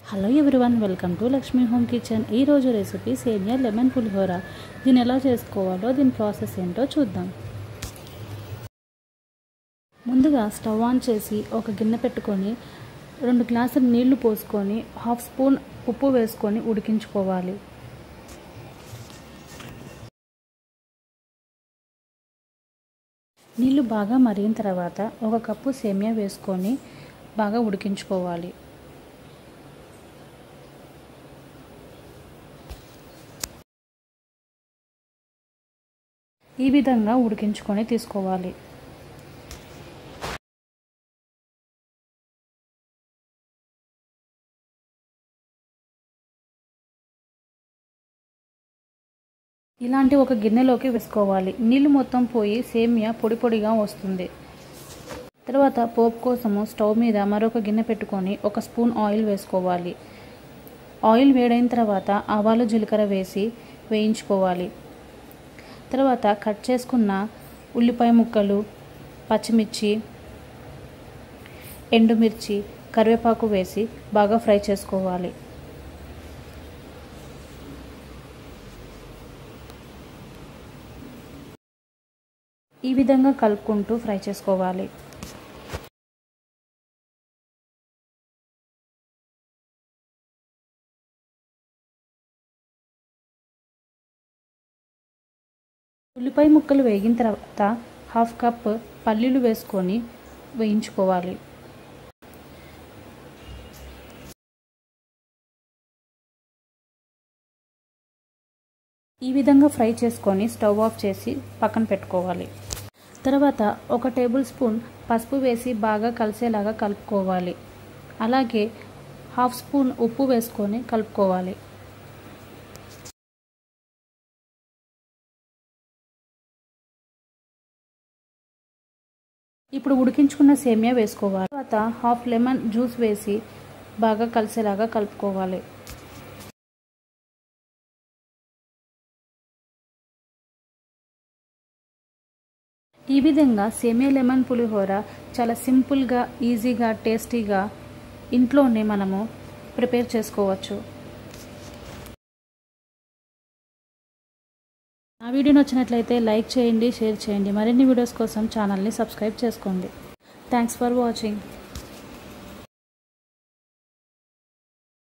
hello everyone welcome to Lakshmi home kitchen ఈరోజు recipe సేమియా lemon pulihora దీన్ని ఎలా చేసుకోవాలో దీని ప్రాసెస్ ఏంటో చూద్దాం ముందుగా స్టవ్ ఆన్ చేసి ఒక గిన్నె పెట్టుకొని రెండు గ్లాసులు నీళ్లు పోసుకొని హాఫ్ స్పూన్ ఉప్పు వేసుకొని ఉడికించుకోవాలి నీళ్లు బాగా మరిగిన తర్వాత ఒక కప్పు సేమియా వేసుకొని బాగా ఉడికించుకోవాలి ఈ విధంగా ఉడికించుకొని తీసుకోవాలి ఇలాంటి ఒక గిన్నెలోకి వేసుకోవాలి నీళ్ళు మొత్తం పోయి సేమియా పొడి పొడిగా వస్తుంది తర్వాత పోపు కోసము స్టవ్ మీద మరొక గిన్నె పెట్టుకొని ఒక స్పూన్ ఆయిల్ వేసుకోవాలి ఆయిల్ వేడైన తర్వాత ఆవాలు జీలకర్ర వేసి వేయించుకోవాలి తర్వాత కట్ చేసుకున్న ఉల్లిపాయ ముక్కలు పచ్చిమిర్చి ఎండుమిర్చి కరివేపాకు వేసి బాగా ఫ్రై చేసుకోవాలి ఈ విధంగా కలుపుకుంటూ ఫ్రై చేసుకోవాలి ఉల్లిపాయ ముక్కలు వేగిన తర్వాత హాఫ్ కప్ పల్లీలు వేసుకొని వేయించుకోవాలి ఈ విధంగా ఫ్రై చేసుకొని స్టవ్ ఆఫ్ చేసి పక్కన పెట్టుకోవాలి తర్వాత ఒక టేబుల్ స్పూన్ పసుపు వేసి బాగా కలిసేలాగా కలుపుకోవాలి అలాగే హాఫ్ స్పూన్ ఉప్పు వేసుకొని కలుపుకోవాలి ఇప్పుడు ఉడికించుకున్న సేమియా వేసుకోవాలి తర్వాత హాఫ్ లెమన్ జ్యూస్ వేసి బాగా కలిసేలాగా కలుపుకోవాలి ఈ విధంగా సేమియా లెమన్ పులిహోర చాలా సింపుల్గా ఈజీగా టేస్టీగా ఇంట్లోనే మనము ప్రిపేర్ చేసుకోవచ్చు నా వీడియో నచ్చినట్లయితే లైక్ చేయండి షేర్ చేయండి మరిన్ని వీడియోస్ కోసం ఛానల్ని సబ్స్క్రైబ్ చేసుకోండి థ్యాంక్స్ ఫర్ వాచింగ్